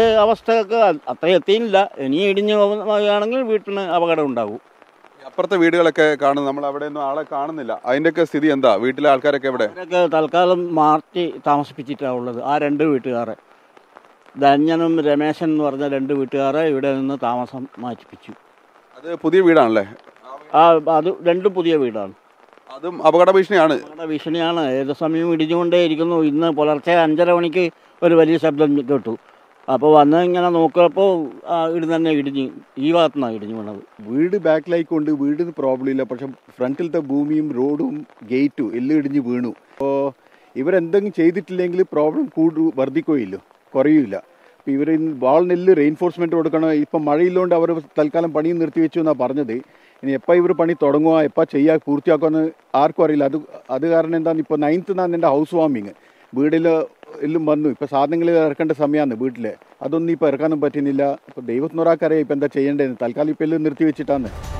അവസ്ഥയൊക്കെ അത്ര എത്തിയില്ല ഇനി ഇടിഞ്ഞു പോകുകയാണെങ്കിൽ വീട്ടിന് അപകടം ഉണ്ടാകും അപ്പുറത്തെ വീടുകളൊക്കെ കാണുന്നു നമ്മൾ അവിടെ ഒന്നും ആളെ കാണുന്നില്ല അതിന്റെയൊക്കെ സ്ഥിതി എന്താ വീട്ടിലെ ആൾക്കാരൊക്കെ എവിടെ അവരൊക്കെ തൽക്കാലം മാറ്റി താമസിപ്പിച്ചിട്ടാണ് ഉള്ളത് ആ രണ്ട് വീട്ടുകാരെ ധന്യനും രമേശൻ എന്ന് പറഞ്ഞ രണ്ട് വീട്ടുകാരെ ഇവിടെ നിന്ന് താമസം മാറ്റിപ്പിച്ചു അത് പുതിയ വീടാണല്ലേ ആ അത് രണ്ടും പുതിയ വീടാണ് അതും അപകട ഭീഷണിയാണ് നമ്മുടെ ഭീഷണിയാണ് ഏത് സമയവും ഇടിഞ്ഞുകൊണ്ടേയിരിക്കുന്നു ഇന്ന് പുലർച്ചെ അഞ്ചര മണിക്ക് ഒരു വലിയ ശബ്ദം കേട്ടു അപ്പോൾ വന്ന് ഇങ്ങനെ നോക്കിയപ്പോൾ ആ ഇടി തന്നെ ഇടിഞ്ഞ് ഈ ഭാഗത്തു നിന്നാണ് ഇടിഞ്ഞു വീണത് വീട് ബാക്കിലായിക്കൊണ്ട് വീടിന് പ്രോബ്ലം ഇല്ല പക്ഷെ ഫ്രണ്ടിലത്തെ ഭൂമിയും റോഡും ഗേറ്റും എല്ലാം ഇടിഞ്ഞ് വീണു അപ്പോൾ ഇവരെന്തെങ്കിലും ചെയ്തിട്ടില്ലെങ്കിൽ പ്രോബ്ലം കൂടു വർദ്ധിക്കുകയില്ലോ കുറയില്ല അപ്പോൾ ഇവർ വാളിനെല്ലാം റെയിൻഫോഴ്സ്മെൻറ്റ് കൊടുക്കണം ഇപ്പം മഴയില്ലോണ്ട് അവർ തൽക്കാലം പണി നിർത്തിവെച്ചു എന്നാണ് പറഞ്ഞത് ഇനി എപ്പോൾ ഇവർ പണി തുടങ്ങുക എപ്പോൾ ചെയ്യുക പൂർത്തിയാക്കുമെന്ന് ആർക്കും അറിയില്ല അത് അത് കാരണം എന്താണ് ഇപ്പോൾ നയൻത്ത് നാണ് എൻ്റെ ഹൗസ് വാമിങ് വീടിൽ എല്ലാം വന്നു ഇപ്പോൾ സാധനങ്ങൾ ഇറക്കേണ്ട സമയമാണ് വീട്ടിൽ അതൊന്നും ഇപ്പോൾ ഇറക്കാനും പറ്റുന്നില്ല ഇപ്പോൾ ദൈവത്തിനൊരാൾക്കറിയാം ഇപ്പോൾ എന്താ ചെയ്യേണ്ടതെന്ന് തൽക്കാലം ഇപ്പോൾ എല്ലാം നിർത്തി വെച്ചിട്ടാണ്